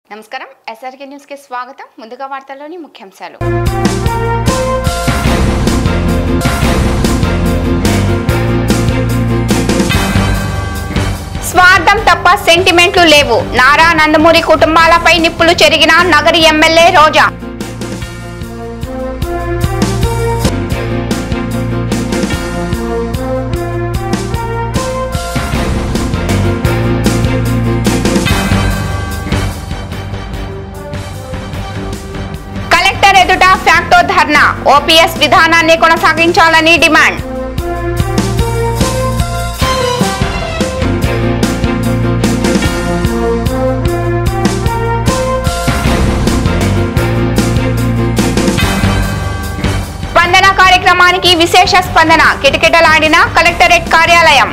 నమస్కారం SRK news కి స్వాగతం ముందుగా వార్తల్లోని ముఖ్యాంశాలు స్వార్థం తప్ప సెంటిమెంట్లు లేవు నారా నందమూరి కుటుంబాలపై నిప్పులు చెరిగిన నగరి ఎమ్మెల్యే రోజా కలెక్టర్ ఎదుట ఫ్యాక్టో ధర్నా ఓపీఎస్ విధానాన్ని కొనసాగించాలని డిమాండ్ స్పందన కార్యక్రమానికి విశేష స్పందన కిటకిటలాడిన కలెక్టరేట్ కార్యాలయం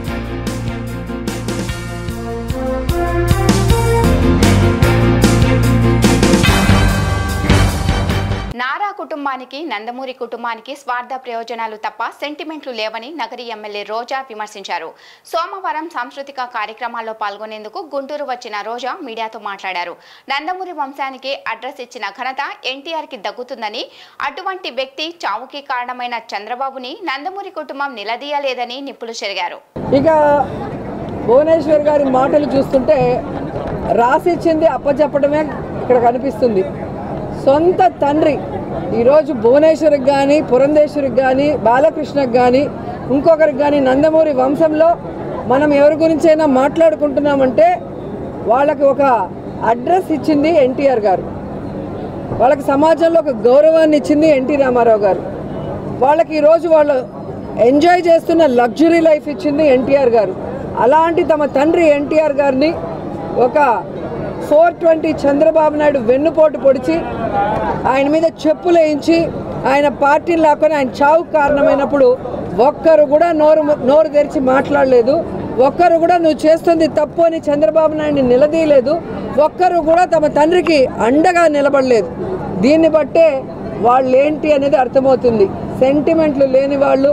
నారా కుటుంబానికి నందమూరి కుటుంబానికి స్వార్థ ప్రయోజనాలు తప్ప సెంటిమెంట్లు లేవని నగరి ఎమ్మెల్యే రోజా విమర్శించారు సోమవారం సాంస్కృతిక కార్యక్రమాల్లో పాల్గొనేందుకు గుంటూరు వచ్చిన రోజా మీడియాతో మాట్లాడారు నందమూరి వంశానికి అడ్రస్ ఇచ్చిన ఘనత ఎన్టీఆర్ కి దక్కుతుందని అటువంటి వ్యక్తి చావుకి కారణమైన చంద్రబాబుని నందమూరి కుటుంబం నిలదీయలేదని నిప్పులు చెరిగారు ఇక భువనేశ్వర్ గారి మాటలు చూస్తుంటే రాసిచ్చింది అప్పచెప్పడమే ఇక్కడ కనిపిస్తుంది సొంత తండ్రి ఈరోజు భువనేశ్వరికి కానీ పురంధేశ్వరికి కానీ బాలకృష్ణకి కానీ ఇంకొకరికి కానీ నందమూరి వంశంలో మనం ఎవరి గురించైనా మాట్లాడుకుంటున్నామంటే వాళ్ళకి ఒక అడ్రస్ ఇచ్చింది ఎన్టీఆర్ గారు వాళ్ళకి సమాజంలో ఒక గౌరవాన్ని ఇచ్చింది ఎన్టీ రామారావు గారు వాళ్ళకి ఈరోజు వాళ్ళు ఎంజాయ్ చేస్తున్న లగ్జరీ లైఫ్ ఇచ్చింది ఎన్టీఆర్ గారు అలాంటి తమ తండ్రి ఎన్టీఆర్ గారిని ఒక ఫోర్ ట్వంటీ చంద్రబాబు నాయుడు వెన్నుపోటు పొడిచి ఆయన మీద చెప్పులు వేయించి ఆయన పార్టీని లాక్కొని ఆయన చావుకు కారణమైనప్పుడు ఒక్కరు కూడా నోరు నోరు తెరిచి మాట్లాడలేదు ఒక్కరు కూడా నువ్వు చేస్తుంది తప్పు అని చంద్రబాబు నాయుడిని నిలదీయలేదు ఒక్కరు కూడా తమ తండ్రికి అండగా నిలబడలేదు దీన్ని బట్టే వాళ్ళు ఏంటి అనేది అర్థమవుతుంది సెంటిమెంట్లు లేని వాళ్ళు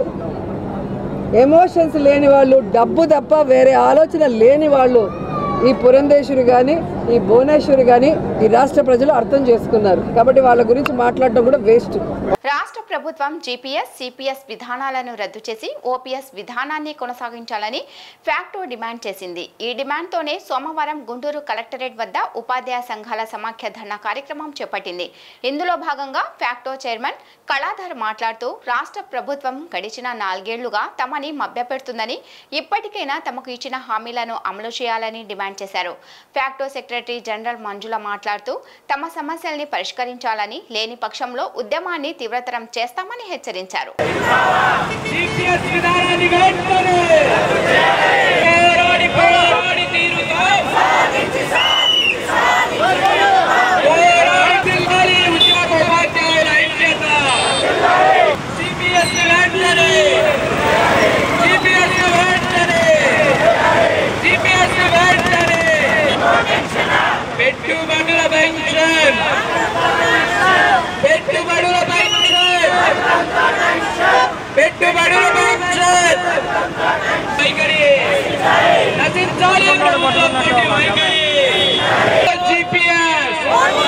ఎమోషన్స్ లేని వాళ్ళు డబ్బు తప్ప వేరే ఆలోచన లేని వాళ్ళు ఈ పురంధేశ్వరి కానీ ఈ భువనేశ్వరి కానీ ఈ రాష్ట్ర ప్రజలు అర్థం చేసుకున్నారు కాబట్టి వాళ్ళ గురించి మాట్లాడడం కూడా వేస్ట్ రాష్ట్ర ప్రభుత్వం జీపీఎస్ సిపిఎస్ విధానాలను రద్దు చేసి ఓపీఎస్ విధానాన్ని కొనసాగించాలని ఫ్యాక్టో డిమాండ్ చేసింది ఈ డిమాండ్తోనే సోమవారం గుంటూరు కలెక్టరేట్ వద్ద ఉపాధ్యాయ సంఘాల సమాఖ్య ధర్నా కార్యక్రమం చేపట్టింది ఇందులో భాగంగా ఫ్యాక్టో చైర్మన్ కళాధర్ మాట్లాడుతూ రాష్ట్ర ప్రభుత్వం గడిచిన నాలుగేళ్లుగా తమని మభ్యపెడుతుందని ఇప్పటికైనా తమకు ఇచ్చిన హామీలను అమలు చేయాలని డిమాండ్ చేశారు ఫ్యాక్టో సెక్రటరీ జనరల్ మంజుల మాట్లాడుతూ తమ సమస్యల్ని పరిష్కరించాలని లేని పక్షంలో ఉద్యమాన్ని తీవ్రతరం చేస్తామని హెచ్చరించారు సిపిఎస్ విధానాన్ని వెంటనే పోరాడి పోరాడి తీరుతాం పోరాడి పిల్లాలి ఉద్యోగ ఉపాధ్యాయుల ఐక్యత సిపిఎస్ వెంటనే సిపిఎస్ వెంటనే సిపిఎస్ వెంటనే పెట్టుబడుల పెన్షన్ పెట్టుబడుల పెన్షన్ పెట్టుబడుల పెన్షన్ వైఖరి నశించాలి ప్రభుత్వంతోటి వైఖరి GPS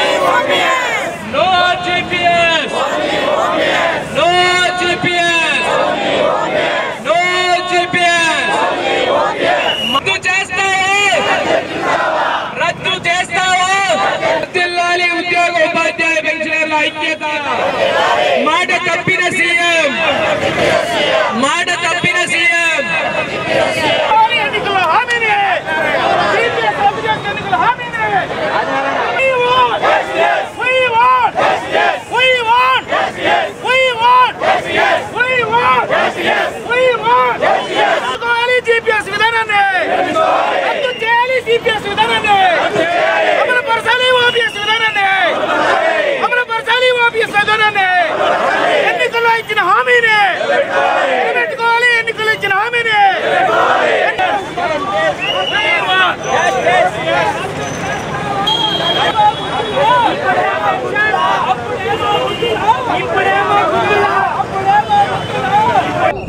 no GPS no GPS no GPS రద్దు చేస్తావా రద్దు చేస్తావా జిల్లాలి ఉద్యోగ ఉపాధ్యాయ పెన్షనర్ల ఐక్యత మాట తప్పిన సీఎం మాట తప్పిన సీఎం ఎన్నికల హామీని సిపిఎస్ రద్దు చేసిన ఎన్నికల హామీని We want We want We want We want We want We want రద్దు జీపీఎస్ విధానాన్ని రద్దు చేయాలి సిపిఎస్ విధానాన్ని అమలు పరచాలి ఓపీఎస్ విధానాన్ని అమలు పరచాలి ఓపీఎస్ విధానాన్ని ఎన్నికల్లో ఇచ్చిన హామీని నిలబెట్టుకోవాలి ఎన్నికల్లో ఇచ్చిన హామీని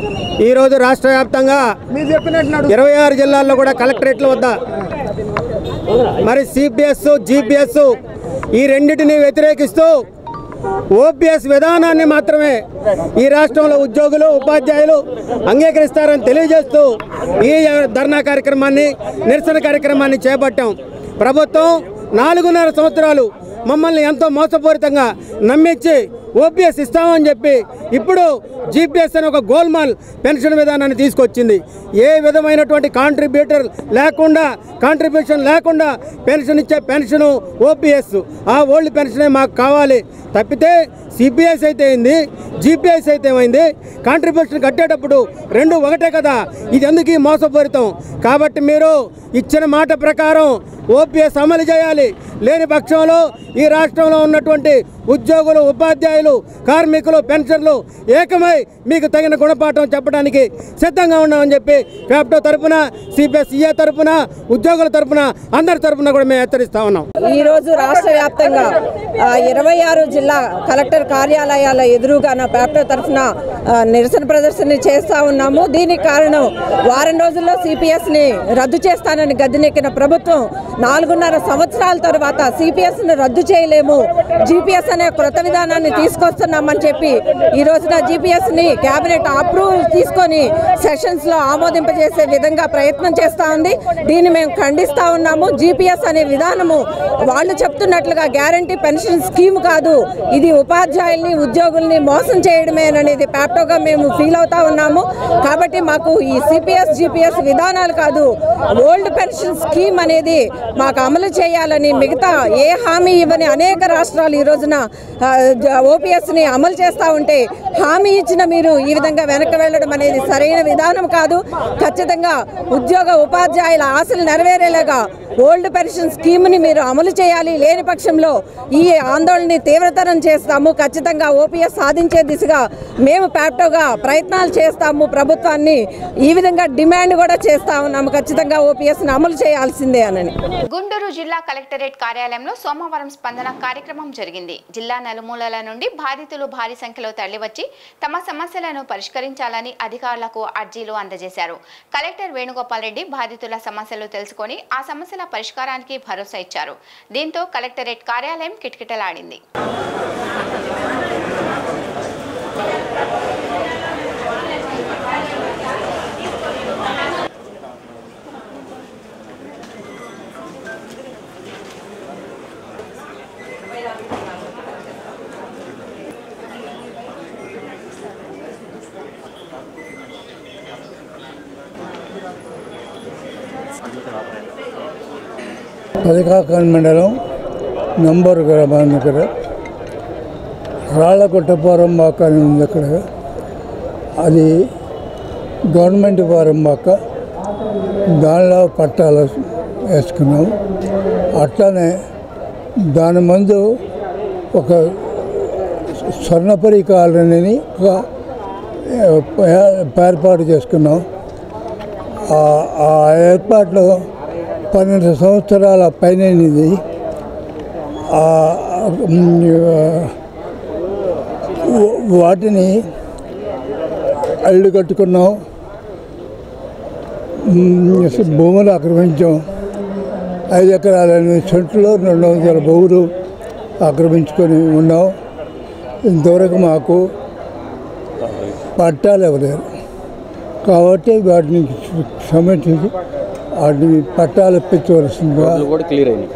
ఈరోజు రాష్ట్ర వ్యాప్తంగా మీరు చెప్పినట్టు ఇరవై ఆరు జిల్లాల్లో కూడా కలెక్టరేట్ల వద్ద మరి సిపిఎస్ జిపిఎస్ ఈ రెండింటిని వ్యతిరేకిస్తూ ఓపీఎస్ విధానాన్ని మాత్రమే ఈ రాష్ట్రంలో ఉద్యోగులు ఉపాధ్యాయులు అంగీకరిస్తారని తెలియజేస్తూ ఈ ధర్నా కార్యక్రమాన్ని నిరసన కార్యక్రమాన్ని చేపట్టాం ప్రభుత్వం నాలుగున్నర సంవత్సరాలు మమ్మల్ని ఎంతో మోసపూరితంగా నమ్మించి ఓపీఎస్ ఇస్తామని చెప్పి ఇప్పుడు జీపీఎస్ అని ఒక గోల్మాల్ పెన్షన్ విధానాన్ని తీసుకొచ్చింది ఏ విధమైనటువంటి కాంట్రిబ్యూటర్ లేకుండా కాంట్రిబ్యూషన్ లేకుండా పెన్షన్ ఇచ్చే పెన్షను ఓపీఎస్ ఆ ఓల్డ్ పెన్షనే మాకు కావాలి తప్పితే సిపిఎస్ అయితే అయింది జీపీఎస్ అయితే ఏమైంది కాంట్రిబ్యూషన్ కట్టేటప్పుడు రెండు ఒకటే కదా ఇది ఎందుకు ఈ మోసపూరితం కాబట్టి మీరు ఇచ్చిన మాట ప్రకారం ఓపీఎస్ అమలు చేయాలి లేని పక్షంలో ఈ రాష్ట్రంలో ఉన్నటువంటి ఉద్యోగులు ఉపాధ్యాయులు కార్మికులు పెన్షన్లు ఏకమై మీకు తగిన గుణపాఠం చెప్పడానికి సిద్ధంగా ఉన్నామని చెప్పి ఫ్యాప్టో తరపున సిపిఎస్ ఈఏ తరపున ఉద్యోగుల తరపున అందరి తరపున కూడా మేము హెచ్చరిస్తా ఉన్నాం ఈ రోజు రాష్ట్ర వ్యాప్తంగా ఇరవై ఆరు జిల్లా కలెక్టర్ కార్యాలయాల ఎదురుగా నా పేపర్ తరఫున నిరసన ప్రదర్శన చేస్తా ఉన్నాము దీనికి కారణం వారం రోజుల్లో సిపిఎస్ ని రద్దు చేస్తానని గద్దెనెక్కిన ప్రభుత్వం నాలుగున్నర సంవత్సరాల తర్వాత సిపిఎస్ ని రద్దు చేయలేము జీపీఎస్ అనే క్రొత్త విధానాన్ని తీసుకొస్తున్నామని చెప్పి ఈ రోజున జీపీఎస్ ని కేబినెట్ అప్రూవల్ తీసుకొని సెషన్స్ లో ఆమోదింపజేసే విధంగా ప్రయత్నం చేస్తా ఉంది దీన్ని మేము ఖండిస్తా ఉన్నాము జీపీఎస్ అనే విధానము వాళ్ళు చెప్తున్నట్లుగా గ్యారంటీ పెన్షన్ స్కీమ్ కాదు ఇది ఉపాధ్యాయుల్ని ఉద్యోగుల్ని మోసం చేయడమే అనేది ప్యాప్టోగా మేము ఫీల్ అవుతా ఉన్నాము కాబట్టి మాకు ఈ సిపిఎస్ జీపీఎస్ విధానాలు కాదు ఓల్డ్ పెన్షన్ స్కీమ్ అనేది మాకు అమలు చేయాలని మిగతా ఏ హామీ ఇవ్వని అనేక రాష్ట్రాలు ఈ రోజున ఓపీఎస్ ని అమలు చేస్తూ ఉంటే హామీ ఇచ్చిన మీరు ఈ విధంగా వెనక్కి వెళ్ళడం అనేది సరైన విధానం కాదు ఖచ్చితంగా ఉద్యోగ ఉపాధ్యాయుల ఆశలు నెరవేరేలాగా ఓల్డ్ పెన్షన్ స్కీమ్ని మీరు అమలు చేయాలి లేని పక్షంలో ఈ ఆందోళనని తీవ్రతరం చేస్తాము ఖచ్చితంగా ఓపీఎస్ సాధించే దిశగా మేము ప్యాప్టోగా ప్రయత్నాలు చేస్తాము ప్రభుత్వాన్ని ఈ విధంగా డిమాండ్ కూడా చేస్తా ఉన్నాము ఖచ్చితంగా ఓపీఎస్ని అమలు చేయాల్సిందే అని గుంటూరు జిల్లా కలెక్టరేట్ కార్యాలయంలో సోమవారం స్పందన కార్యక్రమం జరిగింది జిల్లా నలుమూలల నుండి బాధితులు భారీ సంఖ్యలో తరలివచ్చి తమ సమస్యలను పరిష్కరించాలని అధికారులకు అర్జీలు అందజేశారు కలెక్టర్ వేణుగోపాల్ రెడ్డి బాధితుల సమస్యలు తెలుసుకొని ఆ సమస్యల పరిష్కారానికి భరోసా ఇచ్చారు దీంతో కలెక్టరేట్ కార్యాలయం కిటకిటలాడింది పదికాకన్ మండలం నంబర్ గ్రామం దగ్గర రాళ్ళకొట్టపురం బాక అని ఉంది అక్కడ అది గవర్నమెంట్ ఫారం బాక దానిలో పట్టాలు వేసుకున్నాం అట్లానే దాని ముందు ఒక స్వర్ణపురి కాలనీని ఒక ఏర్పాటు చేసుకున్నాం ఆ- ఆ ఏర్పాట్లో పన్నెండు సంవత్సరాల పైన ఇది ఆ, ఉమ్, వా- వాటిని అల్లు కట్టుకున్నాం ఉమ్, భూములు ఆక్రమించాం ఐదు ఎకరాల ఎనిమిది సెంట్లు రెండు వందల భూములు ఆక్రమించుకొని ఉన్నాం ఇంతవరకు మాకు పట్టాలు ఇవ్వలేరు కాబట్టి వాటిని సమీక్షించి వాటిని పట్టాలు ఇప్పించవలసిందిగా కూడా క్లియర్ అయింది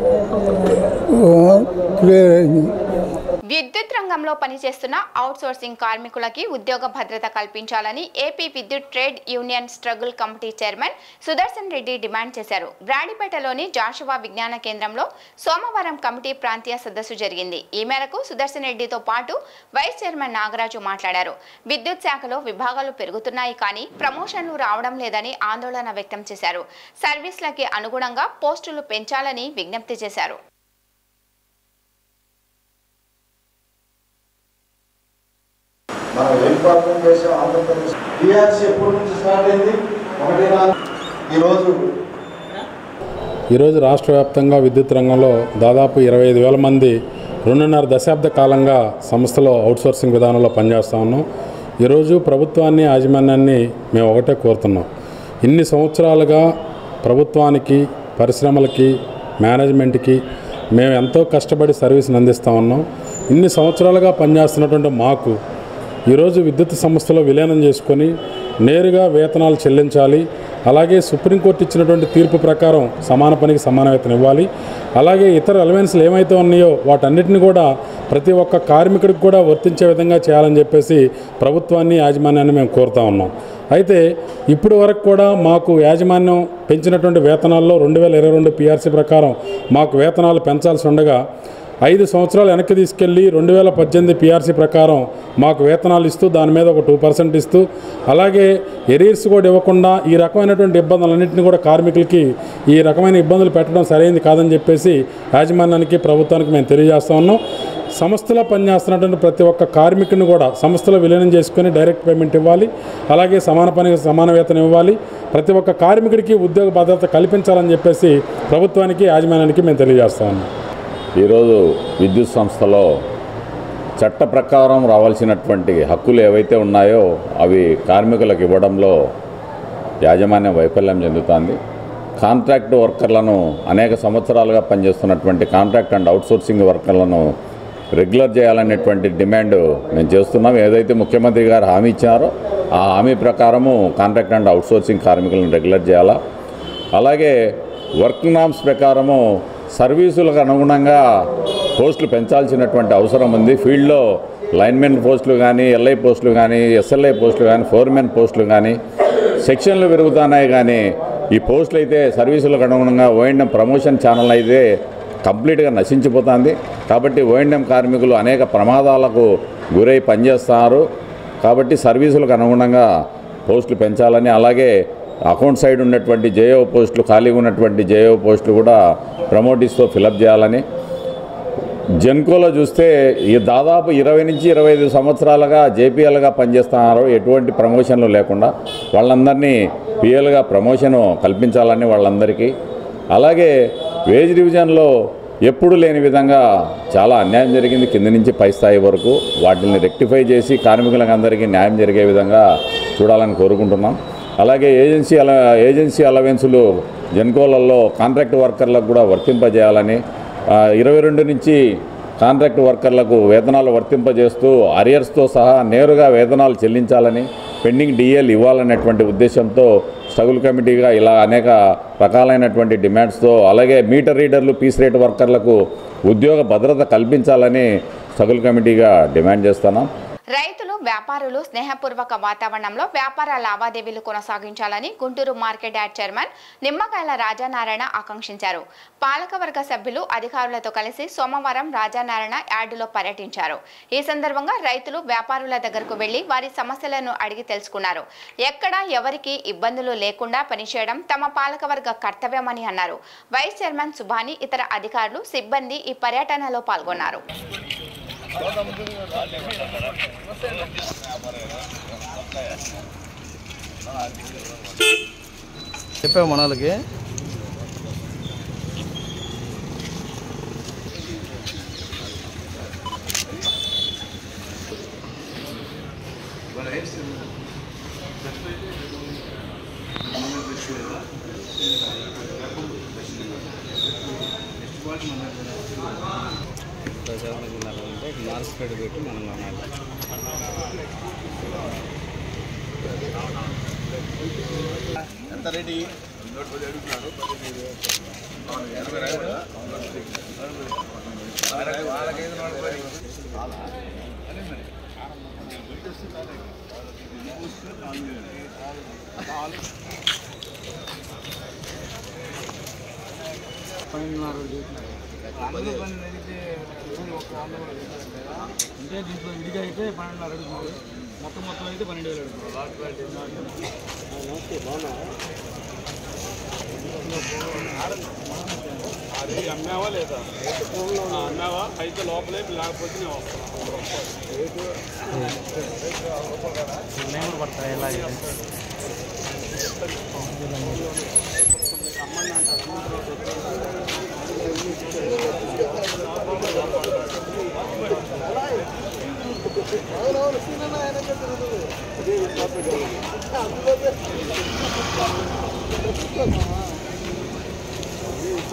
క్లియర్ అయింది విద్యుత్ రంగంలో పనిచేస్తున్న అవుట్సోర్సింగ్ కార్మికులకి ఉద్యోగ భద్రత కల్పించాలని ఏపీ విద్యుత్ trade union struggle committee chairman Sudarshan Reddy demand చేశారు బ్రాడిపేటలోని జాషువా విజ్ఞాన కేంద్రంలో సోమవారం కమిటీ ప్రాంతీయ సదస్సు జరిగింది ఈ మేరకు సుదర్శన్ రెడ్డితో పాటు వైస్ చైర్మన్ నాగరాజు మాట్లాడారు విద్యుత్ శాఖలో విభాగాలు పెరుగుతున్నాయి కానీ ప్రమోషన్లు రావడం లేదని ఆందోళన వ్యక్తం చేశారు సర్వీస్లకి అనుగుణంగా పోస్టులు పెంచాలని విజ్ఞప్తి చేశారు మనం ఏం ప్రాబ్లం చేసాం ఆంధ్రప్రదేశ్ టీఆర్సీ ఎప్పటి నుంచి స్టార్ట్ అయింది ఒకటి నాలుగు ఈరోజు ఈరోజు రాష్ట్ర వ్యాప్తంగా విద్యుత్ రంగంలో దాదాపు ఇరవై ఐదు వేల మంది రెండున్నర దశాబ్ద కాలంగా సంస్థలో అవుట్సోర్సింగ్ విధానంలో పనిచేస్తా ఉన్నాం ఈరోజు ప్రభుత్వాన్ని యాజమాన్యాన్ని మేము ఒకటే కోరుతున్నాం ఇన్ని సంవత్సరాలుగా ప్రభుత్వానికి పరిశ్రమలకి మేనేజ్మెంట్కి మేము ఎంతో కష్టపడి సర్వీస్ని అందిస్తూ ఉన్నాం ఇన్ని సంవత్సరాలుగా పనిచేస్తున్నటువంటి మాకు ఈరోజు విద్యుత్ సంస్థలో విలీనం చేసుకొని నేరుగా వేతనాలు చెల్లించాలి అలాగే సుప్రీంకోర్టు ఇచ్చినటువంటి తీర్పు ప్రకారం సమాన పనికి సమాన వేతనం ఇవ్వాలి అలాగే ఇతర అలవెన్స్లు ఏమైతే ఉన్నాయో వాటన్నిటిని కూడా ప్రతి ఒక్క కార్మికుడికి కూడా వర్తించే విధంగా చేయాలని చెప్పేసి ప్రభుత్వాన్ని యాజమాన్యాన్ని మేము కోరుతా ఉన్నాం అయితే ఇప్పుడు వరకు కూడా మాకు యాజమాన్యం పెంచినటువంటి వేతనాల్లో రెండు వేల ఇరవై రెండు పిఆర్సీ ప్రకారం మాకు వేతనాలు పెంచాల్సి ఉండగా ఐదు సంవత్సరాలు వెనక్కి తీసుకెళ్ళి రెండు వేల పద్దెనిమిది పిఆర్సీ ప్రకారం మాకు వేతనాలు ఇస్తూ దాని మీద ఒక టూ పర్సెంట్ ఇస్తూ అలాగే ఎరీర్స్ కూడా ఇవ్వకుండా ఈ రకమైనటువంటి ఇబ్బందులన్నింటినీ కూడా కార్మికులకి ఈ రకమైన ఇబ్బందులు పెట్టడం సరైనది కాదని చెప్పేసి యాజమాన్యానికి ప్రభుత్వానికి మేము తెలియజేస్తా ఉన్నాం సంస్థలో పనిచేస్తున్నటువంటి ప్రతి ఒక్క కార్మికుని కూడా సంస్థలో విలీనం చేసుకొని డైరెక్ట్ పేమెంట్ ఇవ్వాలి అలాగే సమాన పనికి సమాన వేతనం ఇవ్వాలి ప్రతి ఒక్క కార్మికుడికి ఉద్యోగ భద్రత కల్పించాలని చెప్పేసి ప్రభుత్వానికి యాజమాన్యానికి మేము తెలియజేస్తా ఉన్నాం ఈరోజు విద్యుత్ సంస్థలో చట్ట ప్రకారం రావాల్సినటువంటి హక్కులు ఏవైతే ఉన్నాయో అవి కార్మికులకు ఇవ్వడంలో యాజమాన్యం వైఫల్యం చెందుతోంది కాంట్రాక్ట్ వర్కర్లను అనేక సంవత్సరాలుగా పనిచేస్తున్నటువంటి కాంట్రాక్ట్ అండ్ అవుట్సోర్సింగ్ వర్కర్లను రెగ్యులర్ చేయాలనేటువంటి డిమాండ్ మేము చేస్తున్నాం ఏదైతే ముఖ్యమంత్రి గారు హామీ ఇచ్చారో ఆ హామీ ప్రకారము కాంట్రాక్ట్ అండ్ అవుట్సోర్సింగ్ కార్మికులను రెగ్యులర్ చేయాలా అలాగే వర్క్ నామ్స్ ప్రకారము సర్వీసులకు అనుగుణంగా పోస్టులు పెంచాల్సినటువంటి అవసరం ఉంది ఫీల్డ్లో లైన్మెన్ పోస్టులు కానీ ఎల్ఐ పోస్టులు కానీ ఎస్ఎల్ఐ పోస్టులు కానీ ఫోర్మెన్ పోస్టులు కానీ సెక్షన్లు పెరుగుతున్నాయి కానీ ఈ పోస్టులు అయితే సర్వీసులకు అనుగుణంగా ఓఎండ్ఎం ప్రమోషన్ ఛానల్ అయితే కంప్లీట్గా నశించిపోతుంది కాబట్టి ఓఎండ్ఎం కార్మికులు అనేక ప్రమాదాలకు గురై పనిచేస్తున్నారు కాబట్టి సర్వీసులకు అనుగుణంగా పోస్టులు పెంచాలని అలాగే అకౌంట్ సైడ్ ఉన్నటువంటి జేఓ పోస్టులు ఖాళీగా ఉన్నటువంటి జేఓ పోస్టులు కూడా ప్రమోటిస్తో ఫిలప్ చేయాలని జెన్కోలో చూస్తే ఈ దాదాపు ఇరవై నుంచి ఇరవై ఐదు సంవత్సరాలుగా జేపీఎల్గా పనిచేస్తున్నారు ఎటువంటి ప్రమోషన్లు లేకుండా వాళ్ళందరినీ పిఎల్గా ప్రమోషన్ కల్పించాలని వాళ్ళందరికీ అలాగే వేజ్ డివిజన్లో ఎప్పుడు లేని విధంగా చాలా అన్యాయం జరిగింది కింద నుంచి పై స్థాయి వరకు వాటిని రెక్టిఫై చేసి కార్మికులకు అందరికీ న్యాయం జరిగే విధంగా చూడాలని కోరుకుంటున్నాం అలాగే ఏజెన్సీ అల ఏజెన్సీ అలవెన్సులు జెన్కోలలో కాంట్రాక్ట్ వర్కర్లకు కూడా వర్తింపజేయాలని ఆ, ఇరవై రెండు నుంచి కాంట్రాక్ట్ వర్కర్లకు వేతనాలు వర్తింపజేస్తూ అరియర్స్తో సహా నేరుగా వేతనాలు చెల్లించాలని పెండింగ్ డిఎల్ ఇవ్వాలనేటువంటి ఉద్దేశంతో స్ట్రగుల్ కమిటీగా ఇలా అనేక రకాలైనటువంటి డిమాండ్స్తో అలాగే మీటర్ రీడర్లు పీస్ రేట్ వర్కర్లకు ఉద్యోగ భద్రత కల్పించాలని స్ట్రగుల్ కమిటీగా డిమాండ్ చేస్తున్నాం రైతులు వ్యాపారులు స్నేహపూర్వక వాతావరణంలో వ్యాపార లావాదేవీలు కొనసాగించాలని గుంటూరు మార్కెట్ యార్డ్ చైర్మన్ నిమ్మకాయల రాజానారాయణ ఆకాంక్షించారు పాలకవర్గ సభ్యులు అధికారులతో కలిసి సోమవారం రాజానారాయణ యార్డులో పర్యటించారు ఈ సందర్భంగా రైతులు వ్యాపారుల దగ్గరకు వెళ్లి వారి సమస్యలను అడిగి తెలుసుకున్నారు ఎక్కడ ఎవరికి ఇబ్బందులు లేకుండా పనిచేయడం తమ పాలకవర్గ కర్తవ్యమని అన్నారు వైస్ చైర్మన్ సుభాని ఇతర అధికారులు సిబ్బంది ఈ పర్యటనలో పాల్గొన్నారు చెప్పావు మన వాళ్ళకి అంటే దీంట్లో విడిగా అయితే పన్నెండున్నర అడుగుతుంది మొత్తం మొత్తం అయితే పన్నెండు వేలు అది అమ్మావా లేదా అమ్మావా అయితే లోపలే లేకపోతే నేను వస్తాను నేను పడతాయి ఎలా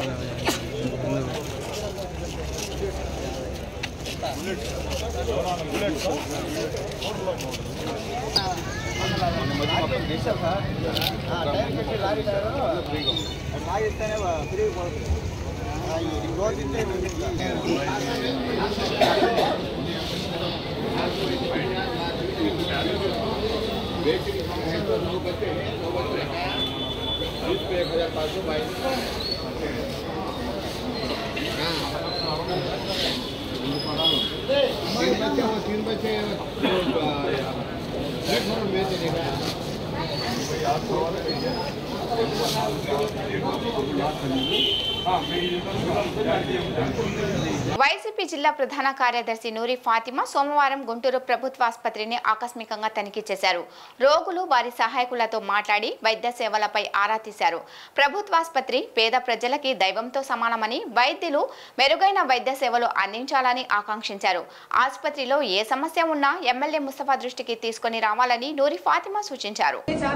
వైసీపీ జిల్లా ప్రధాన కార్యదర్శి నూరి ఫాతిమా సోమవారం గుంటూరు ప్రభుత్వ ఆసుపత్రిని ఆకస్మికంగా తనిఖీ చేశారు రోగులు వారి సహాయకులతో మాట్లాడి వైద్య సేవలపై ఆరా తీశారు ప్రభుత్వాసుపత్రి పేద ప్రజలకి దైవంతో సమానమని వైద్యులు మెరుగైన వైద్య సేవలు అందించాలని ఆకాంక్షించారు ఆసుపత్రిలో ఏ సమస్య ఉన్నా ఎమ్మెల్యే ముస్తఫా దృష్టికి తీసుకొని రావాలని నూరి ఫాతిమా సూచించారు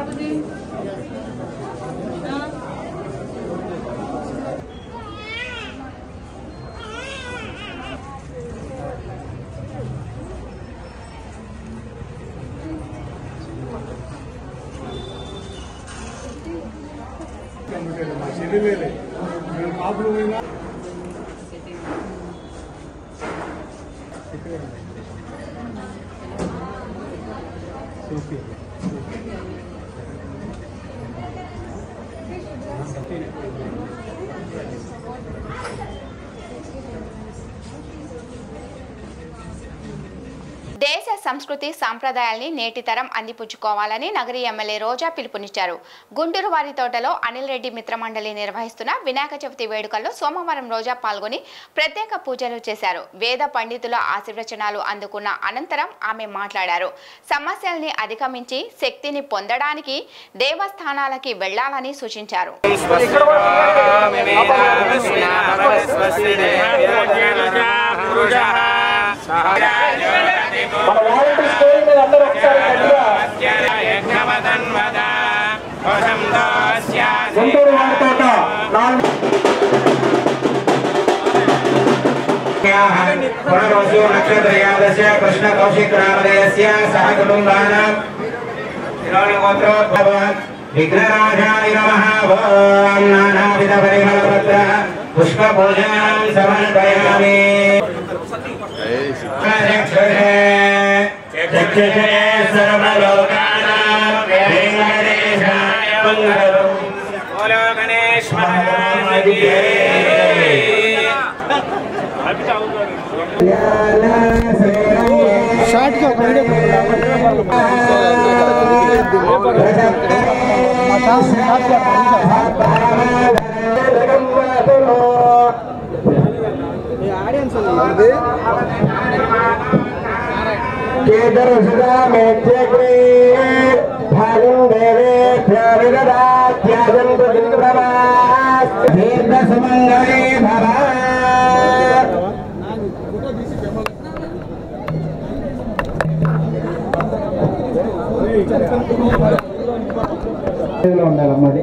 దేశ సంస్కృతి సాంప్రదాయాల్ని నేటి తరం అందిపుచ్చుకోవాలని నగరి ఎమ్మెల్యే రోజా పిలుపునిచ్చారు గుంటూరు వారి తోటలో అనిల్ రెడ్డి మిత్రమండలి నిర్వహిస్తున్న వినాయక చవితి వేడుకల్లో సోమవారం రోజా పాల్గొని ప్రత్యేక పూజలు చేశారు వేద పండితుల ఆశీర్వచనాలు అందుకున్న అనంతరం ఆమె మాట్లాడారు సమస్యల్ని అధిగమించి శక్తిని పొందడానికి దేవస్థానాలకి వెళ్లాలని సూచించారు గుంటూరు వారితోట నాలుగు పునరోసు నక్షత్రయాదశ కృష్ణ కౌశిక్ నామధేయస్య సహ కుటుంబానాం హిరణ్యగోత్రోద్భవాన్ విఘ్నరాజాయ నమః ఓం నానావిధ పరిమళపత్ర పుష్పపూజాం సమర్పయామి చక్షుషే చక్షుషే సర్వలోకానాం వెంకటేశాయ మంగళం బోలో గణేశ్ మహారాజ్ షార్ట్ గా సుమంగళే భవ ఉండాలమ్మది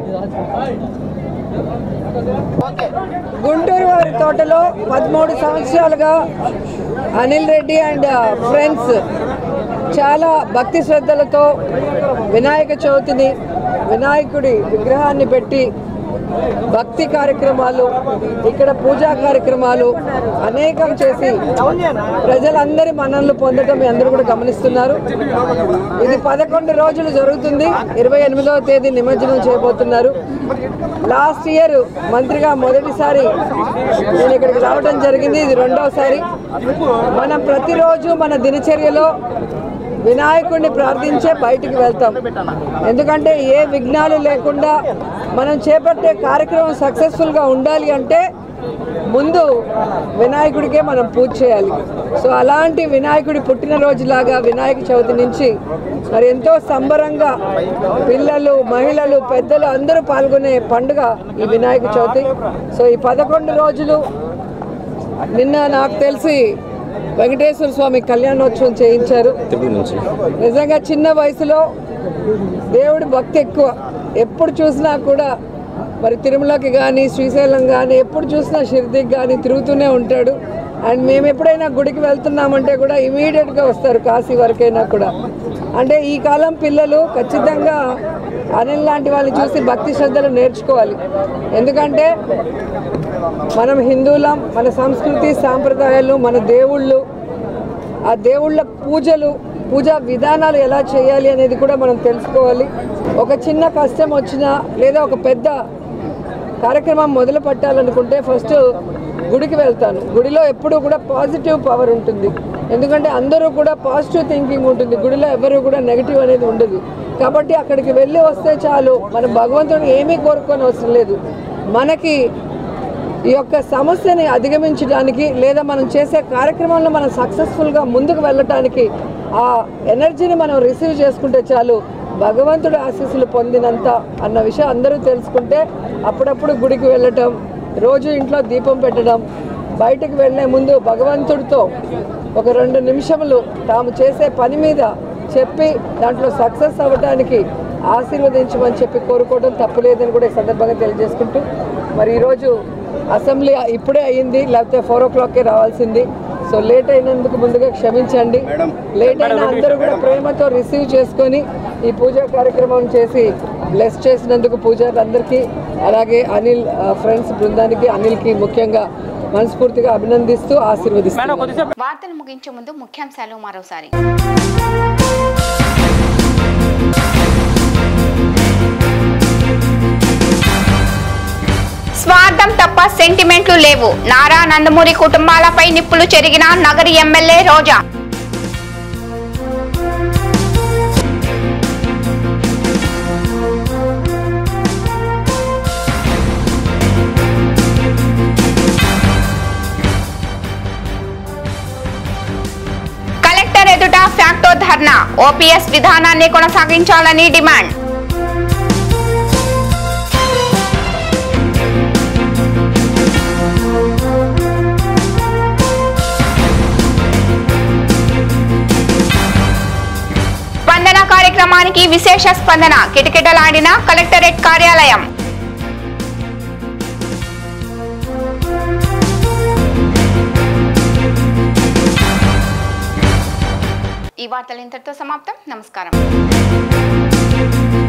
గుంటూరు వారి తోటలో పదమూడు సంవత్సరాలుగా అనిల్ రెడ్డి అండ్ ఫ్రెండ్స్ చాలా భక్తి శ్రద్ధలతో వినాయక చవితిని వినాయకుడి విగ్రహాన్ని పెట్టి భక్తి కార్యక్రమాలు ఇక్కడ పూజా కార్యక్రమాలు అనేకం చేసి ప్రజలందరి మన్ననలు పొందడం మీ అందరూ కూడా గమనిస్తున్నారు ఇది పదకొండు రోజులు జరుగుతుంది ఇరవై ఎనిమిదవ తేదీ నిమజ్జనం చేయబోతున్నారు లాస్ట్ ఇయర్ మంత్రిగా మొదటిసారి నేను ఇక్కడికి రావడం జరిగింది ఇది రెండవసారి మనం ప్రతిరోజు మన దినచర్యలో వినాయకుడిని ప్రార్థించే బయటికి వెళ్తాం ఎందుకంటే ఏ విఘ్నాలు లేకుండా మనం చేపట్టే కార్యక్రమం సక్సెస్ఫుల్గా ఉండాలి అంటే ముందు వినాయకుడికే మనం పూజ చేయాలి సో అలాంటి వినాయకుడి పుట్టినరోజులాగా వినాయక చవితి నుంచి మరి ఎంతో సంబరంగా పిల్లలు మహిళలు పెద్దలు అందరూ పాల్గొనే పండుగ ఈ వినాయక చవితి సో ఈ పదకొండు రోజులు నిన్న నాకు తెలిసి వెంకటేశ్వర స్వామి కళ్యాణోత్సవం చేయించారు నిజంగా చిన్న వయసులో దేవుడి భక్తి ఎక్కువ ఎప్పుడు చూసినా కూడా మరి తిరుమలకి కానీ శ్రీశైలం కానీ ఎప్పుడు చూసినా షిర్దీకి కానీ తిరుగుతూనే ఉంటాడు అండ్ మేము ఎప్పుడైనా గుడికి వెళ్తున్నామంటే కూడా ఇమీడియట్గా వస్తారు కాశీ వరకైనా కూడా అంటే ఈ కాలం పిల్లలు ఖచ్చితంగా అనిల్ లాంటి వాళ్ళని చూసి భక్తి శ్రద్ధలు నేర్చుకోవాలి ఎందుకంటే మనం హిందువులం మన సంస్కృతి సాంప్రదాయాలు మన దేవుళ్ళు ఆ దేవుళ్ళ పూజలు పూజా విధానాలు ఎలా చేయాలి అనేది కూడా మనం తెలుసుకోవాలి ఒక చిన్న కష్టం వచ్చినా లేదా ఒక పెద్ద కార్యక్రమం మొదలు పెట్టాలనుకుంటే ఫస్ట్ గుడికి వెళ్తాను గుడిలో ఎప్పుడూ కూడా పాజిటివ్ పవర్ ఉంటుంది ఎందుకంటే అందరూ కూడా పాజిటివ్ థింకింగ్ ఉంటుంది గుడిలో ఎవరు కూడా నెగిటివ్ అనేది ఉండదు కాబట్టి అక్కడికి వెళ్ళి వస్తే చాలు మన భగవంతుడు ఏమీ కోరుకొని అవసరం లేదు మనకి ఈ యొక్క సమస్యని అధిగమించడానికి లేదా మనం చేసే కార్యక్రమంలో మనం సక్సెస్ఫుల్గా ముందుకు వెళ్ళటానికి ఆ ఎనర్జీని మనం రిసీవ్ చేసుకుంటే చాలు భగవంతుడి ఆశీస్సులు పొందినంత అన్న విషయం అందరూ తెలుసుకుంటే అప్పుడప్పుడు గుడికి వెళ్ళటం రోజు ఇంట్లో దీపం పెట్టడం బయటకు వెళ్ళే ముందు భగవంతుడితో ఒక రెండు నిమిషములు తాము చేసే పని మీద చెప్పి దాంట్లో సక్సెస్ అవ్వడానికి ఆశీర్వదించమని చెప్పి కోరుకోవడం తప్పులేదని కూడా ఈ సందర్భంగా తెలియజేసుకుంటూ మరి ఈరోజు అసెంబ్లీ ఇప్పుడే అయ్యింది లేకపోతే ఫోర్ ఓ క్లాక్కే రావాల్సింది సో లేట్ అయినందుకు ముందుగా క్షమించండి లేట్ అయిన అందరూ కూడా ప్రేమతో రిసీవ్ చేసుకొని ఈ పూజా కార్యక్రమం చేసి బ్లెస్ చేసినందుకు పూజారులందరికీ అలాగే అనిల్ ఫ్రెండ్స్ బృందానికి అనిల్కి ముఖ్యంగా మనస్ఫూర్తిగా అభినందిస్తూ ఆశీర్వదిస్తాను వార్తలు ముగించే ముందు ముఖ్యాంశాలు మరోసారి స్వార్థం తప్ప సెంటిమెంట్లు లేవు నారా నందమూరి కుటుంబాలపై నిప్పులు చెరిగిన నగరి ఎమ్మెల్యే రోజా కలెక్టర్ ఎదుట ఫ్యాక్టో ధర్నా ఓపీఎస్ విధానాన్ని కొనసాగించాలని డిమాండ్ స్పందన కార్యక్రమానికి విశేష స్పందన కిటకిటలాడిన కలెక్టరేట్ కార్యాలయం ఈ వార్తలు ఇంతటితో సమాప్తం నమస్కారం